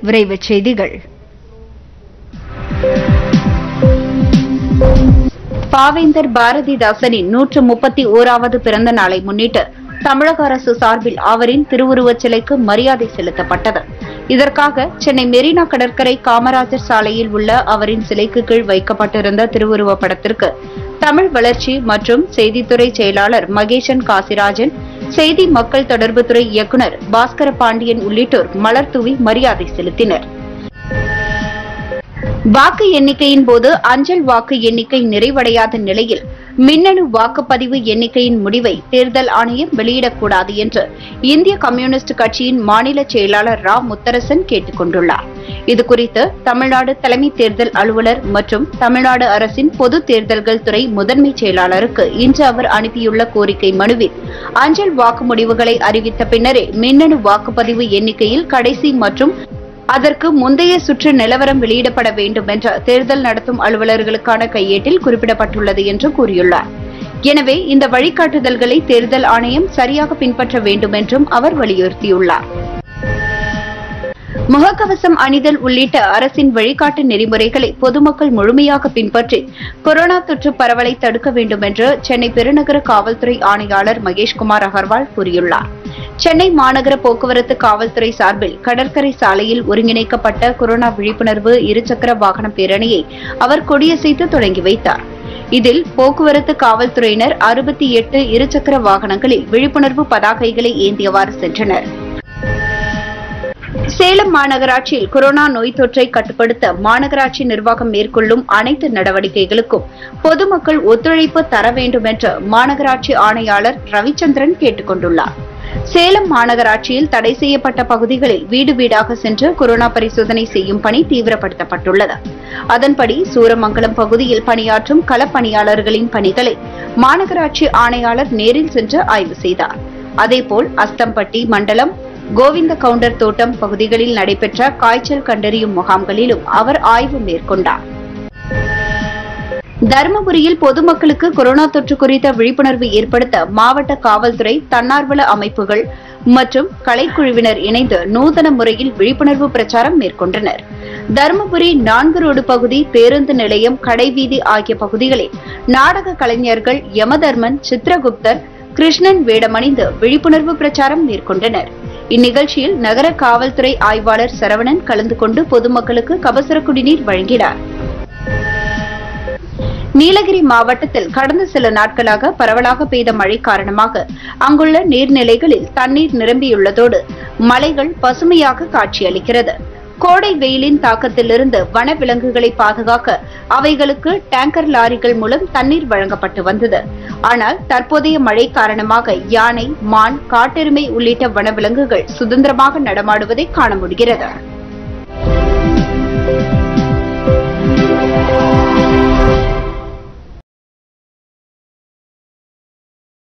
விரைவுச் செய்திகள் பாவேந்தர் பாரதிதாசனின் நூற்று முப்பத்தி ஓராவது பிறந்த நாளை முன்னிட்டு தமிழக அரசு சார்பில் அவரின் திருவுருவச் சிலைக்கு மரியாதை செலுத்தப்பட்டது இதற்காக சென்னை மெரினா கடற்கரை காமராஜர் சாலையில் உள்ள அவரின் சிலைக்கு கீழ் வைக்கப்பட்டிருந்த திருவுருவப் படத்திற்கு தமிழ் வளர்ச்சி மற்றும் செய்தித்துறை செயலாளர் மகேஷன் காசிராஜன் செய்தி மக்கள் தொடர்புத்துறை இயக்குநர் பாஸ்கர பாண்டியன் உள்ளிட்டோர் மலர் தூவி மரியாதை செலுத்தினர் வாக்கு எண்ணிக்கையின் போது அஞ்சல் வாக்கு எண்ணிக்கை நிறைவடையாத நிலையில் மின்னணு வாக்குப்பதிவு எண்ணிக்கையின் முடிவை தேர்தல் ஆணையம் வெளியிடக்கூடாது என்று இந்திய கம்யூனிஸ்ட் கட்சியின் மாநில செயலாளர் ரா முத்தரசன் கேட்டுக் கொண்டுள்ளார் இதுகுறித்து தமிழ்நாடு தலைமை தேர்தல் அலுவலர் மற்றும் தமிழ்நாடு அரசின் பொது தேர்தல்கள் துறை முதன்மை செயலாளருக்கு இன்று அவர் அனுப்பியுள்ள கோரிக்கை மனுவில் அஞ்சல் வாக்கு முடிவுகளை அறிவித்த பின்னரே மின்னணு வாக்குப்பதிவு எண்ணிக்கையில் கடைசி மற்றும் அதற்கு முந்தைய சுற்று நிலவரம் வெளியிடப்பட வேண்டும் என்ற தேர்தல் நடத்தும் அலுவலர்களுக்கான கையேட்டில் குறிப்பிடப்பட்டுள்ளது என்று கூறியுள்ளார் எனவே இந்த வழிகாட்டுதல்களை தேர்தல் ஆணையம் சரியாக பின்பற்ற வேண்டும் என்றும் அவர் வலியுறுத்தியுள்ளார் முகக்கவசம் அணிதல் உள்ளிட்ட அரசின் வழிகாட்டு நெறிமுறைகளை பொதுமக்கள் முழுமையாக பின்பற்றி கொரோனா தொற்று பரவலை தடுக்க வேண்டும் என்று சென்னை பெருநகர காவல்துறை ஆணையாளர் மகேஷ்குமார் அகர்வால் கூறியுள்ளார் சென்னை மாநகர போக்குவரத்து காவல்துறை சார்பில் கடற்கரை சாலையில் ஒருங்கிணைக்கப்பட்ட கொரோனா விழிப்புணர்வு இருசக்கர வாகன பேரணியை அவர் கொடியசைத்து தொடங்கி வைத்தார் இதில் போக்குவரத்து காவல்துறையினர் அறுபத்தி எட்டு இருசக்கர வாகனங்களில் விழிப்புணர்வு பதாகைகளை ஏந்தியவாறு சென்றனர் சேலம் மாநகராட்சியில் கொரோனா நோய் தொற்றை கட்டுப்படுத்த மாநகராட்சி நிர்வாகம் மேற்கொள்ளும் அனைத்து நடவடிக்கைகளுக்கும் பொதுமக்கள் ஒத்துழைப்பு தர வேண்டும் என்று மாநகராட்சி ஆணையாளர் ரவிச்சந்திரன் கேட்டுக் கொண்டுள்ளார் சேலம் மாநகராட்சியில் தடை செய்யப்பட்ட பகுதிகளில் வீடு வீடாக சென்று கொரோனா பரிசோதனை செய்யும் பணி தீவிரப்படுத்தப்பட்டுள்ளது அதன்படி சூரமங்கலம் பகுதியில் பணியாற்றும் களப்பணியாளர்களின் பணிகளை மாநகராட்சி ஆணையாளர் நேரில் சென்று ஆய்வு செய்தார் அதேபோல் அஸ்தம்பட்டி மண்டலம் கோவிந்த கவுண்டர் தோட்டம் பகுதிகளில் நடைபெற்ற காய்ச்சல் கண்டறியும் முகாம்களிலும் அவர் ஆய்வு மேற்கொண்டார் தருமபுரியில் பொதுமக்களுக்கு கொரோனா தொற்று குறித்த விழிப்புணர்வு ஏற்படுத்த மாவட்ட காவல்துறை தன்னார்வல அமைப்புகள் மற்றும் கலைக்குழுவினர் இணைந்து நூதன முறையில் விழிப்புணர்வு பிரச்சாரம் மேற்கொண்டனர் தருமபுரி நான்கு ரோடு பகுதி பேருந்து நிலையம் கடைவீதி ஆகிய பகுதிகளில் நாடக கலைஞர்கள் யமதர்மன் சித்ரகுப்தர் கிருஷ்ணன் வேடமணிந்து விழிப்புணர்வு பிரச்சாரம் மேற்கொண்டனர் இந்நிகழ்ச்சியில் நகர காவல்துறை ஆய்வாளர் சரவணன் கலந்து கொண்டு பொதுமக்களுக்கு கபசுர குடிநீர் வழங்கினார் நீலகிரி மாவட்டத்தில் கடந்த சில நாட்களாக பரவலாக பெய்த மழை காரணமாக அங்குள்ள நீர்நிலைகளில் தண்ணீர் நிரம்பியுள்ளதோடு மலைகள் பசுமையாக காட்சியளிக்கிறது கோடை வெயிலின் தாக்கத்திலிருந்து வனவிலங்குகளை பாதுகாக்க அவைகளுக்கு டேங்கர் லாரிகள் மூலம் தண்ணீர் வழங்கப்பட்டு வந்தது ஆனால் தற்போதைய மழை காரணமாக யானை மான் காட்டெருமை உள்ளிட்ட வனவிலங்குகள் சுதந்திரமாக நடமாடுவதை காண முடிகிறது